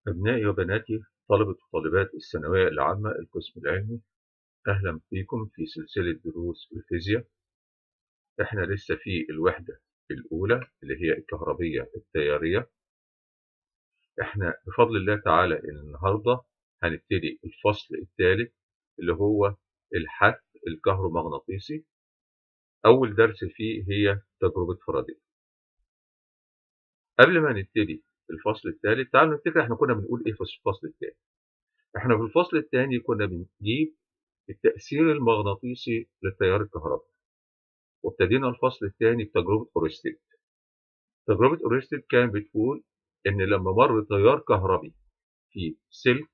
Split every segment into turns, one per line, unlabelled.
أبنائي وبناتي طلبة وطالبات الثانوية العامة القسم العلمي أهلا بكم في سلسلة دروس الفيزياء إحنا لسه في الوحدة الأولى اللي هي الكهربية التيارية إحنا بفضل الله تعالى النهاردة هنبتدي الفصل الثالث اللي هو الحث الكهرومغناطيسي أول درس فيه هي تجربة فاراداي قبل ما نبتدي الفصل الثالث تعالوا نفتكر احنا كنا بنقول ايه في الفصل الثاني احنا في الفصل الثاني كنا بنجيب التأثير المغناطيسي للتيار الكهربائي وابتدينا الفصل الثاني بتجربة أورستيد تجربة أورستيد كان بتقول إن لما مر تيار كهربي في سلك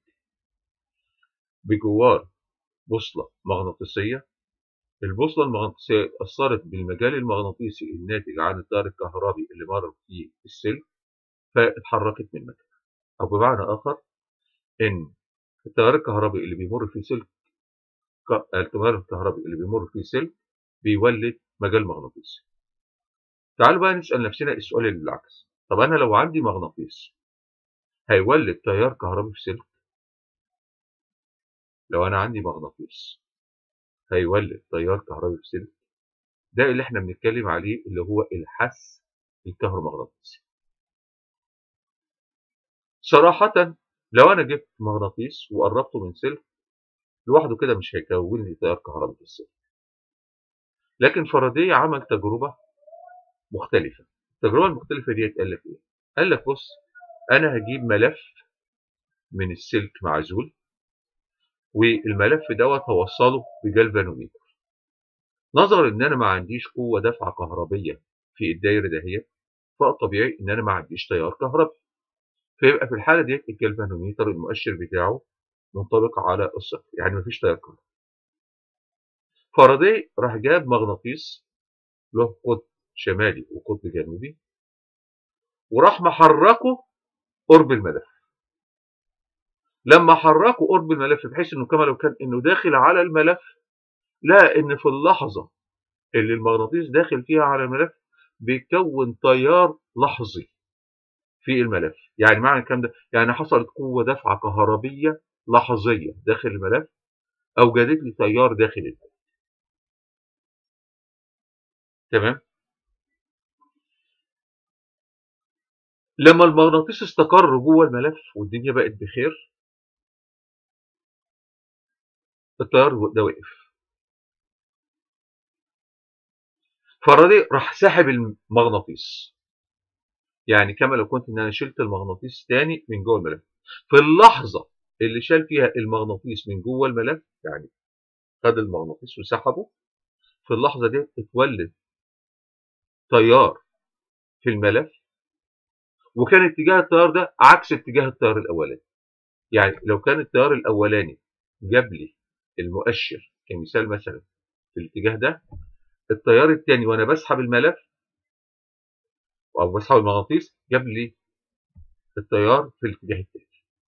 بجوار بوصلة مغناطيسية البوصلة المغناطيسية أثرت بالمجال المغناطيسي الناتج عن التيار الكهربي اللي مر في السلك فاتحركت من مكانها أو بمعنى آخر إن التيار الكهربي اللي بيمر في سلك التيار الكهربي اللي بيمر في سلك بيولد مجال مغناطيسي تعالوا بقى نسأل نفسنا السؤال اللي بالعكس طب أنا لو عندي مغناطيس هيولد تيار كهربي في سلك لو أنا عندي مغناطيس هيولد تيار كهربي في سلك ده اللي احنا بنتكلم عليه اللي هو الحث الكهرومغناطيسي صراحة لو أنا جبت مغناطيس وقربته من سلك لوحده كده مش هيكون لي تيار كهربي في السلك لكن فاراداي عمل تجربة مختلفة التجربة المختلفة دي قال لك إيه؟ قال لك بص أنا هجيب ملف من السلك معزول والملف دوت هوصله بجلفانوميتر نظرا ان انا ما عنديش قوه دفعه كهربيه في الدايره دهيت فالطبيعي ان انا ما عنديش تيار كهربي فيبقى في الحاله ديت الجلفانوميتر المؤشر بتاعه منطبق على الصفر يعني ما فيش تيار كهربي فاراداي راح جاب مغناطيس له قطب شمالي وقطب جنوبي وراح محركه قرب الملف لما حركوا قرب الملف بحيث انه كما لو كان انه داخل على الملف لا ان في اللحظه اللي المغناطيس داخل فيها على الملف بيكون تيار لحظي في الملف يعني معنى الكلام ده يعني حصلت قوه دفعه كهربيه لحظيه داخل الملف اوجدت لي تيار داخل الملف تمام لما المغناطيس استقر جوه الملف والدنيا بقت بخير التيار ده وقف فاراداي راح ساحب المغناطيس يعني كما لو كنت ان انا شلت المغناطيس تاني من جوه الملف في اللحظه اللي شال فيها المغناطيس من جوه الملف يعني خد المغناطيس وسحبه في اللحظه دي اتولد تيار في الملف وكان اتجاه التيار ده عكس اتجاه التيار الاولاني يعني لو كان التيار الاولاني جاب لي المؤشر كمثال مثلا في الاتجاه ده التيار الثاني وانا بسحب الملف او بسحب المغناطيس جاب لي التيار في الاتجاه الثاني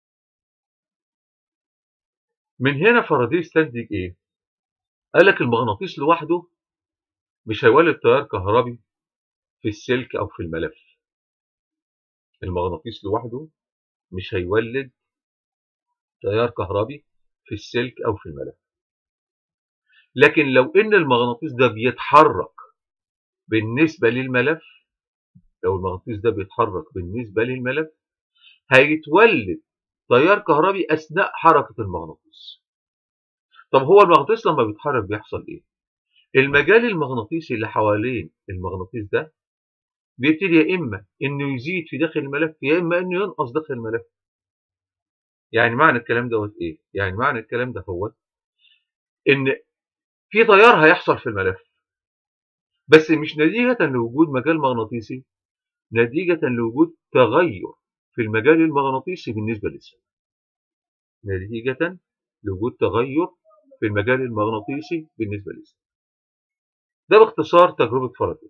من هنا فاراداي استنتج ايه قال لك المغناطيس لوحده مش هيولد تيار كهربي في السلك او في الملف المغناطيس لوحده مش هيولد تيار كهربي في السلك او في الملف لكن لو ان المغناطيس ده بيتحرك بالنسبه للملف لو المغناطيس ده بيتحرك بالنسبه للملف هيتولد تيار كهربي اثناء حركه المغناطيس طب هو المغناطيس لما بيتحرك بيحصل ايه المجال المغناطيسي اللي حوالين المغناطيس ده بيبتدي يا اما انه يزيد في داخل الملف يا اما انه ينقص داخل الملف يعني معنى الكلام دوت ايه يعني معنى الكلام ده هو ان في تيار هيحصل في الملف بس مش نتيجة لوجود مجال مغناطيسي نتيجة لوجود تغير في المجال المغناطيسي بالنسبة للسلك نتيجة لوجود تغير في المجال المغناطيسي بالنسبة للسلك ده باختصار تجربة فاراداي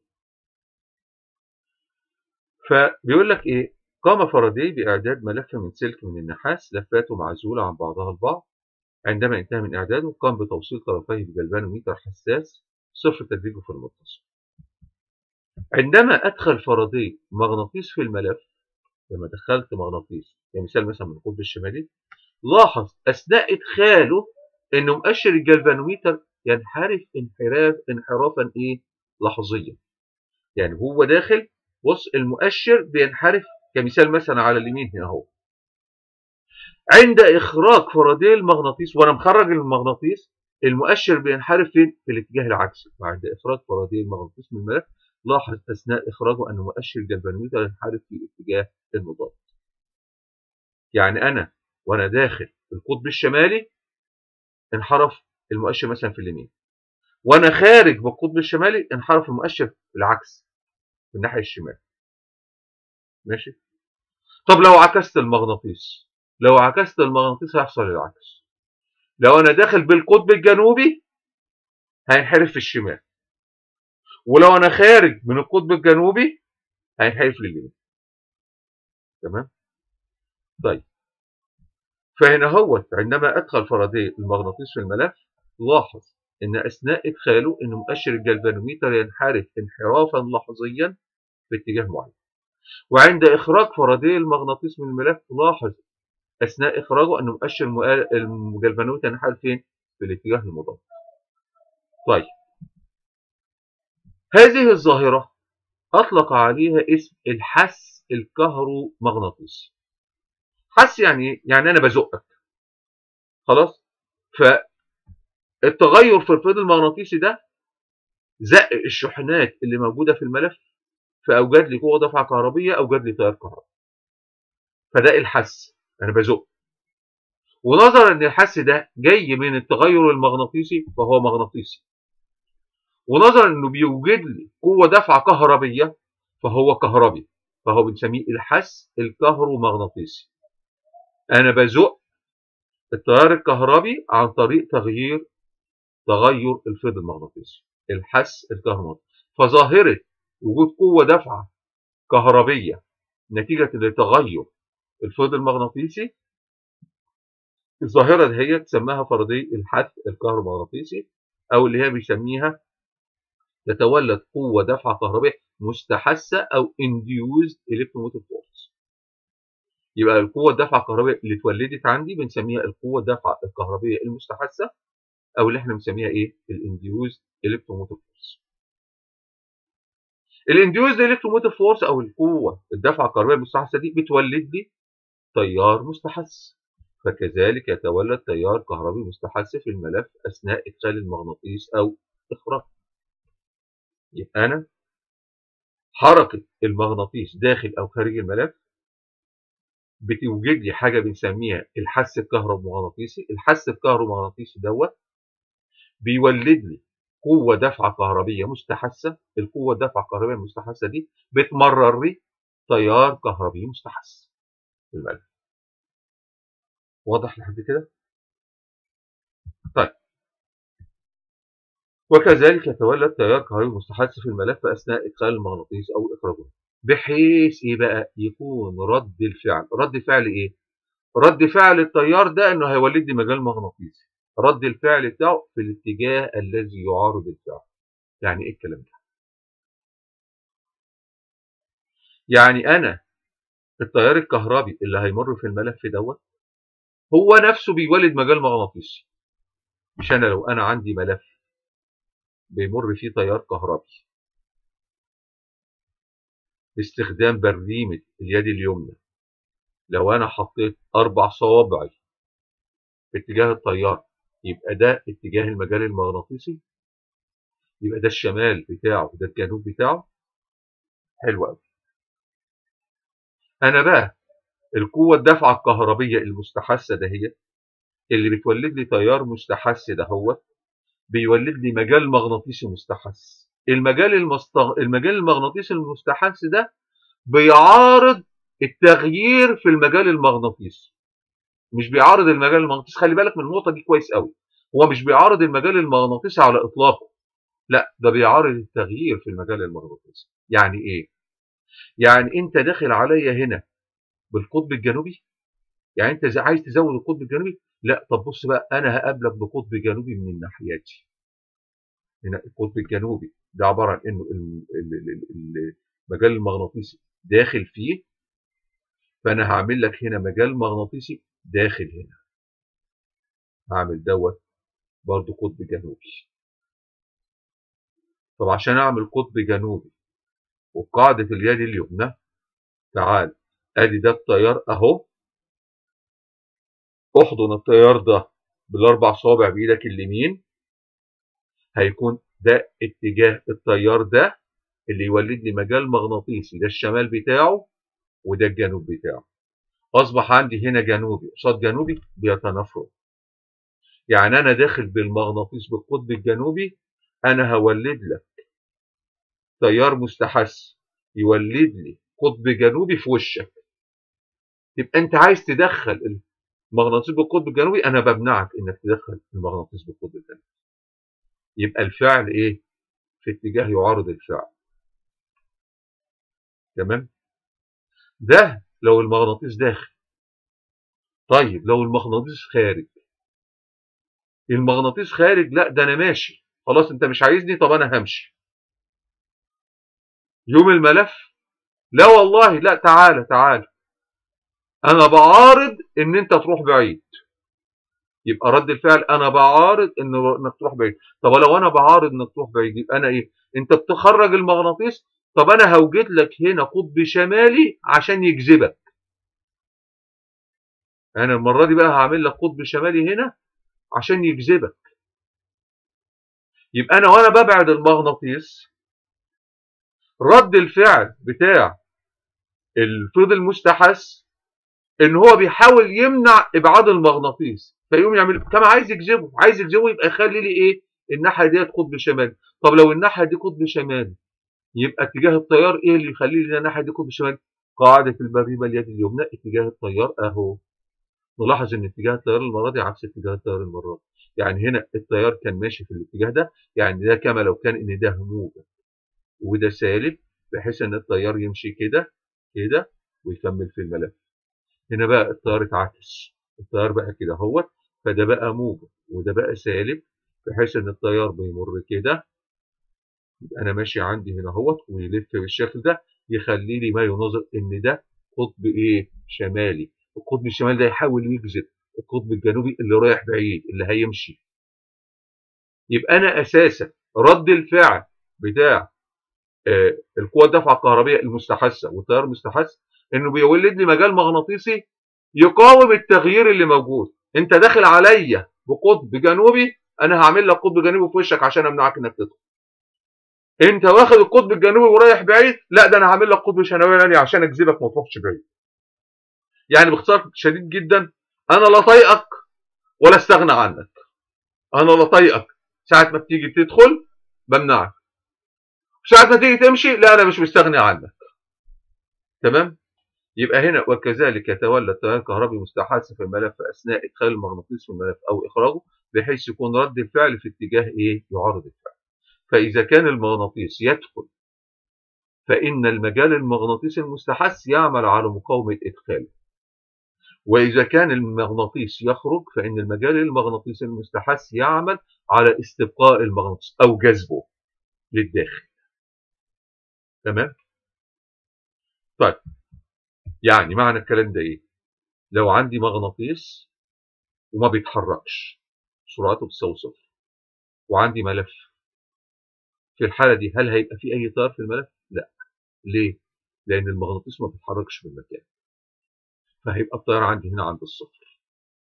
فبيقول لك ايه قام فاراداي بإعداد ملف من سلك من النحاس لفاته معزولة عن بعضها البعض عندما انتهى من إعداده قام بتوصيل طرفيه بجلفانوميتر حساس صفر تدريجه في المتصل عندما أدخل فاراداي مغناطيس في الملف لما دخلت مغناطيس كمثال مثلا من القطب الشمالي لاحظ اثناء ادخاله ان مؤشر الجلفانوميتر ينحرف انحراف انحرافا ايه لحظيا يعني هو داخل بص المؤشر بينحرف كمثال مثلا على اليمين هنا اهو عند اخراج فاراداي المغناطيس وانا مخرج المغناطيس المؤشر بينحرف فين في الاتجاه العكسي وعند اخراج فاراداي المغناطيس من الملف لاحظ اثناء اخراجه ان مؤشر الجلفانوميتر ينحرف في الاتجاه المضاد يعني انا وانا داخل القطب الشمالي انحرف المؤشر مثلا في اليمين وانا خارج بالقطب الشمالي انحرف المؤشر بالعكس في الناحيه الشمال ماشي طب لو عكست المغناطيس لو عكست المغناطيس هيحصل العكس لو انا داخل بالقطب الجنوبي هينحرف في الشمال ولو انا خارج من القطب الجنوبي هينحرف لليمين تمام طيب فهنا هو عندما ادخل فاراداي المغناطيس في الملف لاحظ ان اثناء ادخاله ان مؤشر الجلفانوميتر ينحرف انحرافا لحظيا في اتجاه معين وعند اخراج فاراداي المغناطيس من الملف لاحظ اثناء اخراجه ان مؤشر الجلفانوميتر ينحرف فين في الاتجاه المضاد طيب هذه الظاهرة أطلق عليها اسم الحس الكهرومغناطيسي حس يعني ايه؟ يعني أنا بزقك خلاص فالتغير في الفيض المغناطيسي ده زق الشحنات اللي موجودة في الملف فأوجد لي قوة دفعة كهربية أوجد لي تيار كهربي فده الحس أنا بزق ونظرا ان الحس ده جاي من التغير المغناطيسي فهو مغناطيسي ونظرا انه بيوجد لي قوه دفعه كهربيه فهو كهربي فهو بنسميه الحس الكهرومغناطيسي انا بزق التيار الكهربي عن طريق تغيير تغير الفيض المغناطيسي الحس الكهرومغناطيسي فظاهره وجود قوه دفعه كهربيه نتيجه لتغير الفيض المغناطيسي الظاهره دي هي تسمىها فاراداي الحث الكهرومغناطيسي او اللي هي بيسميها تتولد قوة دفعة كهربية مستحثة أو induced electromotive force. يبقى القوة الدفعة الكهربية اللي اتولدت عندي بنسميها القوة الدفعة الكهربية المستحثة أو اللي احنا بنسميها إيه؟ الانديوزد electromotive force. الانديوزد electromotive force أو القوة الدفعة الكهربية المستحثة دي بتولد لي تيار مستحث. فكذلك يتولد تيار كهربي مستحث في الملف أثناء إدخال المغناطيس أو إخراجه. يبقى أنا حركة المغناطيس داخل أو خارج الملف بتوجد لي حاجة بنسميها الحس الكهرومغناطيسي الحس الكهرومغناطيسي دوت بيولد لي قوة دفعة كهربية مستحثة القوة الدفعة الكهربية المستحثة دي بتمرر لي تيار كهربي مستحث في الملف واضح لحد كده؟ طيب وكذلك يتولد تيار كهربي مستحث في الملف اثناء ادخال المغناطيس او اخراجه بحيث ايه بقى يكون رد الفعل رد فعل ايه رد فعل التيار ده انه هيولد لي مجال مغناطيسي رد الفعل بتاعه في الاتجاه الذي يعارض الفعل يعني ايه الكلام ده يعني انا التيار الكهربي اللي هيمر في الملف دوت هو نفسه بيولد مجال مغناطيسي مش انا لو انا عندي ملف بيمر فيه تيار كهربي باستخدام بريمة اليد اليمنى لو أنا حطيت أربع صوابعي في اتجاه التيار يبقى ده اتجاه المجال المغناطيسي يبقى ده الشمال بتاعه ده الجنوب بتاعه حلو قوي أنا بقى القوة الدفعة الكهربية المستحثة دهيت اللي بتولد لي تيار مستحث دهوت بيولد لي مجال مغناطيسي مستحث المجال المستغ... المجال المغناطيسي المستحث ده بيعارض التغيير في المجال المغناطيسي مش بيعارض المجال المغناطيسي خلي بالك من النقطه دي كويس قوي هو مش بيعارض المجال المغناطيسي على اطلاقه لا ده بيعارض التغيير في المجال المغناطيسي يعني ايه يعني انت داخل عليا هنا بالقطب الجنوبي يعني انت عايز تزود القطب الجنوبي لا طب بص بقى انا هقابلك بقطب جنوبي من الناحيه دي هنا القطب الجنوبي ده عباره عن انه المجال المغناطيسي داخل فيه فانا هعمل لك هنا مجال مغناطيسي داخل هنا هعمل دوت برضو قطب جنوبي طب عشان اعمل قطب جنوبي وقاعدة اليد اليمنى تعال ادي ده التيار اهو احضن التيار ده بالاربع صوابع بايدك اليمين هيكون ده اتجاه التيار ده اللي يولد لي مجال مغناطيسي ده الشمال بتاعه وده الجنوب بتاعه اصبح عندي هنا جنوبي قصاد جنوبي بيتنافروا يعني انا داخل بالمغناطيس بالقطب الجنوبي انا هولد لك تيار مستحث يولد لي قطب جنوبي في وشك يبقى انت عايز تدخل المغناطيس بالقطب الجنوبي انا بمنعك انك تدخل المغناطيس بالقطب الجنوبي يبقى الفعل ايه في اتجاه يعارض الفعل تمام ده لو المغناطيس داخل طيب لو المغناطيس خارج المغناطيس خارج لا ده انا ماشي خلاص انت مش عايزني طب انا همشي يوم الملف لا والله لا تعالى تعالى انا بعارض ان انت تروح بعيد يبقى رد الفعل انا بعارض إن انك تروح بعيد طب لو انا بعارض انك تروح بعيد يبقى انا ايه انت بتخرج المغناطيس طب انا هوجد لك هنا قطب شمالي عشان يجذبك انا المره دي بقى هعمل لك قطب شمالي هنا عشان يجذبك يبقى انا وانا ببعد المغناطيس رد الفعل بتاع الفيض المستحث ان هو بيحاول يمنع ابعاد المغناطيس فيقوم يعمل كما عايز يجذبه عايز يجذبه يبقى يخلي لي ايه الناحيه ديت قطب شمالي طب لو الناحيه دي قطب شمالي يبقى اتجاه التيار ايه اللي يخلي لي الناحيه دي قطب شمالي قاعده البريمه اليد اليمنى اتجاه التيار اهو نلاحظ ان اتجاه التيار المره دي عكس اتجاه التيار المره دي يعني هنا التيار كان ماشي في الاتجاه ده يعني ده كما لو كان ان ده موجب وده سالب بحيث ان التيار يمشي كده كده ويكمل في الملف هنا بقى التيار اتعكس التيار بقى كده اهوت فده بقى موجب وده بقى سالب بحيث ان التيار بيمر كده يبقى انا ماشي عندي هنا اهوت ويلف بالشكل ده يخلي لي ما يناظر ان ده قطب ايه شمالي القطب الشمالي ده يحاول يجذب القطب الجنوبي اللي رايح بعيد اللي هيمشي يبقى انا اساسا رد الفعل بتاع آه القوه الدفعه الكهربيه المستحثه والتيار المستحث انه بيولد لي مجال مغناطيسي يقاوم التغيير اللي موجود انت داخل عليا بقطب جنوبي انا هعمل لك قطب جنوبي في وشك عشان امنعك انك تدخل انت واخد القطب الجنوبي ورايح بعيد لا ده انا هعمل لك قطب شمالي عشان اجذبك ما تروحش بعيد يعني باختصار شديد جدا انا لا طايقك ولا استغنى عنك انا لا طايقك ساعه ما بتيجي تدخل بمنعك ساعه ما تيجي تمشي لا انا مش مستغني عنك تمام يبقى هنا وكذلك يتولى التيار الكهربي مستحث في الملف اثناء ادخال المغناطيس في الملف او اخراجه بحيث يكون رد الفعل في اتجاه ايه يعارض الفعل فاذا كان المغناطيس يدخل فان المجال المغناطيسي المستحث يعمل على مقاومه ادخاله وإذا كان المغناطيس يخرج فإن المجال المغناطيسي المستحث يعمل على استبقاء المغناطيس أو جذبه للداخل تمام؟ طيب يعني معنى الكلام ده إيه؟ لو عندي مغناطيس وما بيتحركش سرعته بتساوي صفر وعندي ملف في الحالة دي هل هيبقى في أي تيار في الملف؟ لا ليه؟ لأن المغناطيس ما بيتحركش من مكانه فهيبقى التيار عندي هنا عند الصفر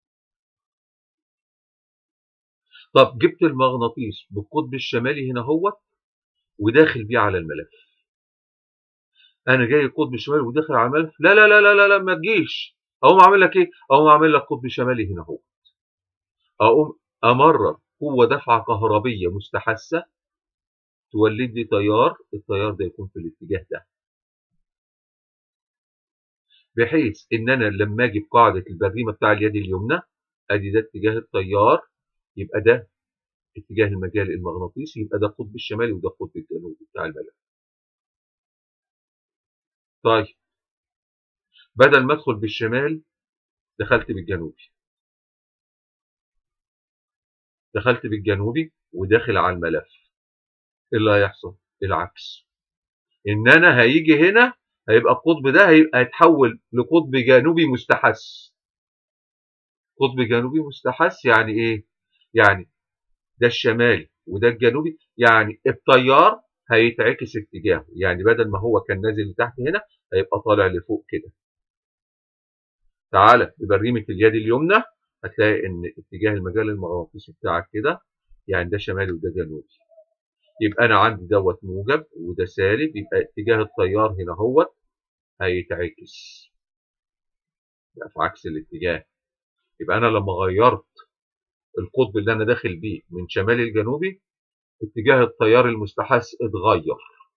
طب جبت المغناطيس بالقطب الشمالي هنا هو وداخل بيه على الملف انا جاي القطب الشمالي وداخل على الملف لا لا لا لا لا, لا ما تجيش اقوم اعمل لك ايه اقوم اعمل لك قطب شمالي هنا هو اقوم امرر قوه دفعه كهربيه مستحثه تولد لي تيار التيار ده يكون في الاتجاه ده بحيث ان انا لما اجي بقاعده البريمه بتاع اليد اليمنى ادي ده اتجاه التيار يبقى ده اتجاه المجال المغناطيسي يبقى ده القطب الشمالي وده القطب الجنوبي بتاع الملف. طيب بدل ما ادخل بالشمال دخلت بالجنوبي. دخلت بالجنوبي وداخل على الملف. ايه اللي هيحصل؟ العكس. ان انا هيجي هنا هيبقى القطب ده هيبقى هيتحول لقطب جنوبي مستحث قطب جنوبي مستحث يعني ايه يعني ده الشمالي وده الجنوبي يعني التيار هيتعكس اتجاهه يعني بدل ما هو كان نازل لتحت هنا هيبقى طالع لفوق كده تعالى ببريمة اليد اليمنى هتلاقي ان اتجاه المجال المغناطيسي بتاعك كده يعني ده شمالي وده جنوبي يبقى انا عندي دوت موجب وده سالب يبقى اتجاه التيار هنا هو هيتعكس يبقى في عكس الاتجاه يبقى انا لما غيرت القطب اللي انا داخل بيه من شمالي لجنوبي اتجاه التيار المستحث اتغير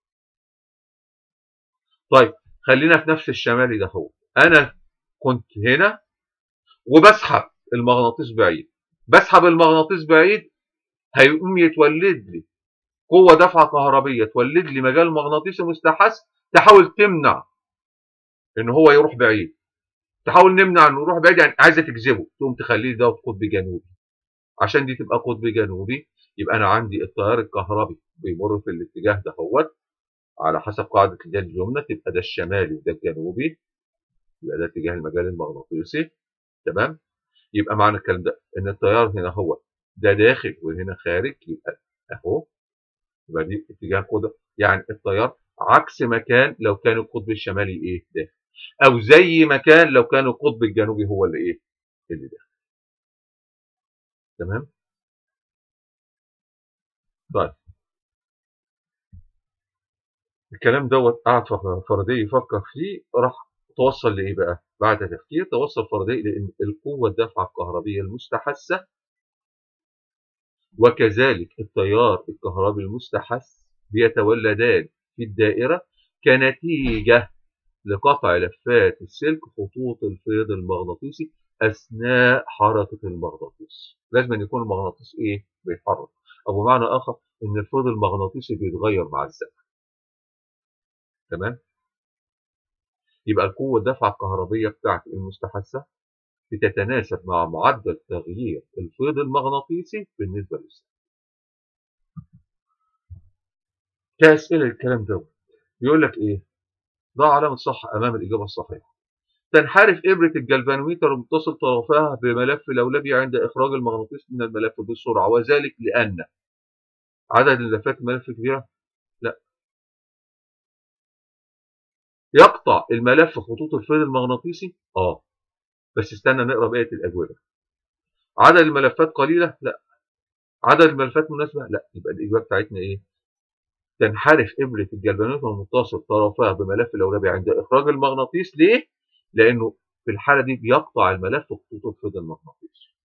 طيب خلينا في نفس الشمالي ده هو انا كنت هنا وبسحب المغناطيس بعيد بسحب المغناطيس بعيد هيقوم يتولد لي قوة دفعة كهربية تولد لي مجال مغناطيسي مستحث تحاول تمنع ان هو يروح بعيد تحاول نمنع انه يروح بعيد يعني عايزه تجذبه تقوم تخليه ده قطب جنوبي عشان دي تبقى قطب جنوبي يبقى انا عندي التيار الكهربي بيمر في الاتجاه ده هوت على حسب قاعده اليد اليمنى تبقى ده الشمالي وده الجنوبي يبقى ده اتجاه المجال المغناطيسي تمام يبقى معنى الكلام ده ان التيار هنا هو ده داخل وهنا خارج يبقى اهو يبقى دي اتجاه قدر يعني التيار عكس مكان لو كان القطب الشمالي ايه داخل او زي ما كان لو كان القطب الجنوبي هو اللي ايه اللي داخل تمام طيب الكلام دوت قعد فردي يفكر فيه راح توصل لايه بقى بعد تفكير توصل فردي لان القوه الدافعه الكهربيه المستحثه وكذلك التيار الكهربي المستحث بيتولدان في الدائره كنتيجه لقطع لفات السلك خطوط الفيض المغناطيسي اثناء حركه المغناطيس لازم أن يكون المغناطيس ايه بيتحرك او بمعنى اخر ان الفيض المغناطيسي بيتغير مع الزمن تمام يبقى القوه الدفعه الكهربيه بتاعتي المستحثه بتتناسب مع معدل تغيير الفيض المغناطيسي بالنسبه للزمن كاسئله الكلام ده يقول لك ايه ضع علامه صح امام الاجابه الصحيحه تنحرف إبرة الجلفانوميتر المتصل طرفها بملف لولبي عند إخراج المغناطيس من الملف بسرعة وذلك لأن عدد اللفات الملف كبيرة؟ لا يقطع الملف خطوط الفيض المغناطيسي؟ آه بس استنى نقرأ بقية الأجوبة عدد الملفات قليلة؟ لا عدد الملفات مناسبة؟ لا يبقى الإجابة بتاعتنا إيه؟ تنحرف إبرة الجلفانوميتر المتصل طرفها بملف لولبي عند إخراج المغناطيس ليه؟ لانه في الحاله دي بيقطع الملف خطوط الفيض المغناطيسي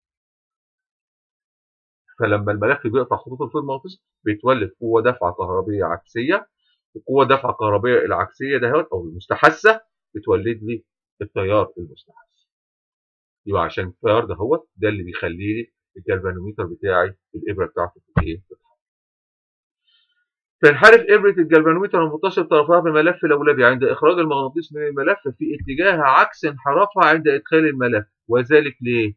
فلما الملف بيقطع خطوط الفيض المغناطيسي بيتولد قوه دفعه كهربيه عكسيه القوه دفعه كهربيه العكسيه ده او المستحثه بتولد لي التيار المستحث يبقى عشان التيار ده هو ده اللي بيخلي لي الجلفانوميتر بتاعي الابره بتاعته ايه تنحرف إبرة الجلفانومتر المتصل طرفها بملف لولبي عند إخراج المغناطيس من الملف في اتجاه عكس انحرافها عند إدخال الملف وذلك ليه؟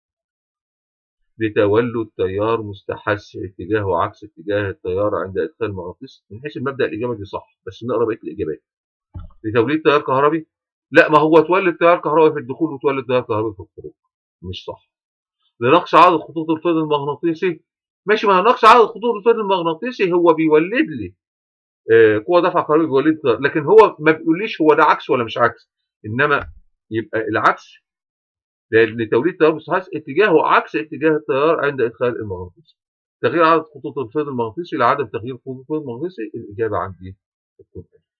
لتولد تيار مستحث اتجاهه عكس اتجاه التيار عند إدخال المغناطيس من حيث المبدأ الإجابة دي صح بس نقرا بقية الإجابات لتوليد تيار كهربي لا ما هو تولد تيار كهربي في الدخول وتولد تيار كهربي في الخروج مش صح لنقص عدد خطوط الفيض المغناطيسي ماشي ما نقص عدد خطوط الفيض المغناطيسي هو بيولد لي قوه دفع كهربي بيولد لكن هو ما بيقوليش هو ده عكس ولا مش عكس انما يبقى العكس لتوليد تيار مستحث اتجاهه عكس اتجاه التيار عند ادخال المغناطيس تغيير عدد خطوط الفيض المغناطيسي لعدم تغيير خطوط الفيض المغناطيسي الاجابه عندي تكون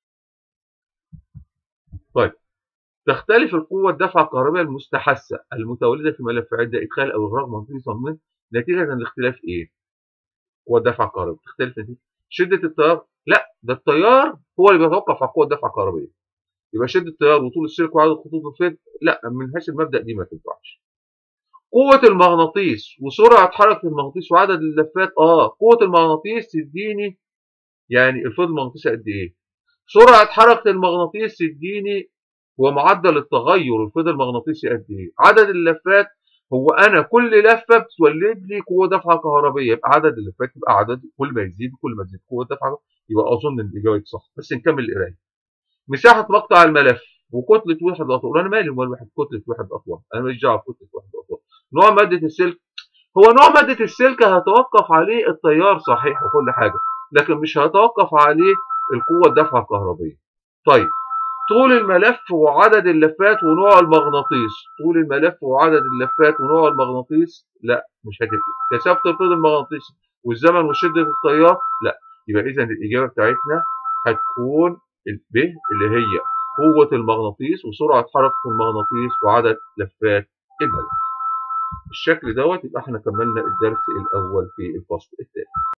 طيب تختلف القوة الدفعة الكهربائية المستحثة المتولدة في ملف عند إدخال أو إخراج مغناطيسي صميم نتيجة لاختلاف إيه؟ قوة الدفعة الكهربائية بتختلف نتيجة شدة التيار لا ده التيار هو اللي بيتوقف على قوة الدفعة الكهربائية يبقى شدة التيار وطول السلك وعدد خطوط الفيض لا من حيث المبدأ دي ما تنفعش قوة المغناطيس وسرعة حركة المغناطيس وعدد اللفات اه قوة المغناطيس تديني يعني الفيض المغناطيسي قد ايه سرعة حركة المغناطيس تديني ومعدل التغير الفيض المغناطيسي قد ايه عدد اللفات هو انا كل لفه بتولد لي قوه دفعه كهربيه يبقى عدد اللفات يبقى عدد كل ما يزيد كل ما تزيد قوه دفعه يبقى اظن ان الاجابه صح بس نكمل القرايه مساحه مقطع الملف وكتله وحده الاطوال انا مالي ومال واحد كتله وحده الاطوال انا ماليش دعوه بكتله وحده الاطوال نوع ماده السلك هو نوع ماده السلك هيتوقف عليه التيار صحيح وكل حاجه لكن مش هيتوقف عليه القوه الدافعه الكهربيه طيب طول الملف وعدد اللفات ونوع المغناطيس طول الملف وعدد اللفات ونوع المغناطيس لا مش هتفرق كثافه الفيض المغناطيسي والزمن وشده التيار لا يبقى اذا الاجابه بتاعتنا هتكون ب اللي هي قوه المغناطيس وسرعه حركه المغناطيس وعدد لفات الملف الشكل دوت يبقى احنا كملنا الدرس الاول في الفصل الثاني